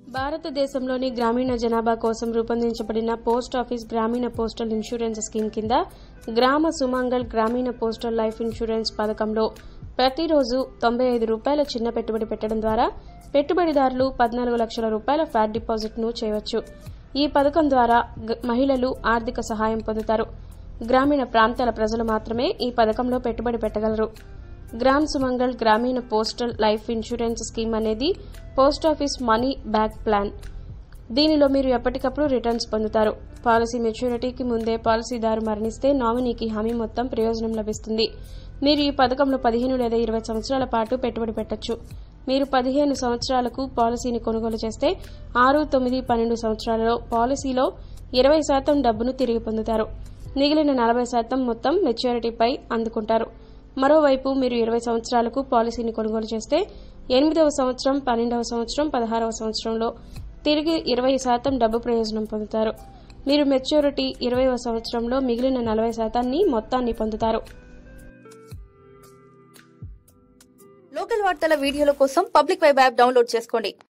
భారతదేశంలోని గ్రామీణ జనాభా కోసం రూపొందించబడిన పోస్ట్ ఆఫీస్ గ్రామీణ పోస్టల్ ఇన్సూరెన్స్ స్కీమ్ కింద గ్రామ సుమంగల్ గ్రామీణ పోస్టల్ లైఫ్ ఇన్సూరెన్స్ పథకంలో ప్రతిరోజు తొంభై ఐదు రూపాయల చిన్న పెట్టుబడి పెట్టడం ద్వారా పెట్టుబడిదారులు పద్నాలుగు లక్షల రూపాయల ఫ్యాట్ డిపాజిట్ను చేయవచ్చు ఈ పథకం ద్వారా గ- మహిళలు ఆర్థిక సహాయం పొందుతారు గ్రామీణ ప్రాంతాల ప్రజలు మాత్రమే ఈ పథకంలో పెట్టుబడి పెట్టగలరు గ్రామ్ సుమంగల్ గ్రామీణ పోస్టల్ లైఫ్ ఇన్సూరెన్స్ స్కీమ్ అనేది post office money back plan దీనిలో మీరు ఎప్పటికప్పుడు రిటర్న్స్ పొందుతారు పాలసీ మెచ్యూరిటీకి ముందే పాలసీదారు మరణిస్తే నామినీకి హామీ మొత్తం ప్రయోజనం లభిస్తుంది మీరు ఈ పథకంలో పదిహేను లేదా ఇరవై సంవత్సరాల పాటు పెట్టుబడి పెట్టొచ్చు మీరు పదిహేను సంవత్సరాలకు పాలసీని కొనుగోలు చేస్తే ఆరు తొమ్మిది పన్నెండు సంవత్సరాలలో పాలసీలో ఇరవై శాతం డబ్బును తిరిగి పొందుతారు మిగిలిన నలభై శాతం మొత్తం మెచ్యూరిటీపై అందుకుంటారు మరోవైపు మీరు ఇరవై సంవత్సరాలకు పాలసీని కొనుగోలు చేస్తే ఎనిమిదవ సంవత్సరం పన్నెండవ సంవత్సరం పదహారవ సంవత్సరంలో తిరిగి ఇరవై శాతం డబ్బు ప్రయోజనం పొందుతారు మీరు మెచ్యూరిటీ ఇరవైవ సంవత్సరంలో మిగిలిన నలభై శాతాన్ని మొత్తాన్ని పొందుతారు లోకల్ వార్తల వీడియోల కోసం పబ్లిక్ వెబ్ యాప్ డౌన్లోడ్ చేసుకోండి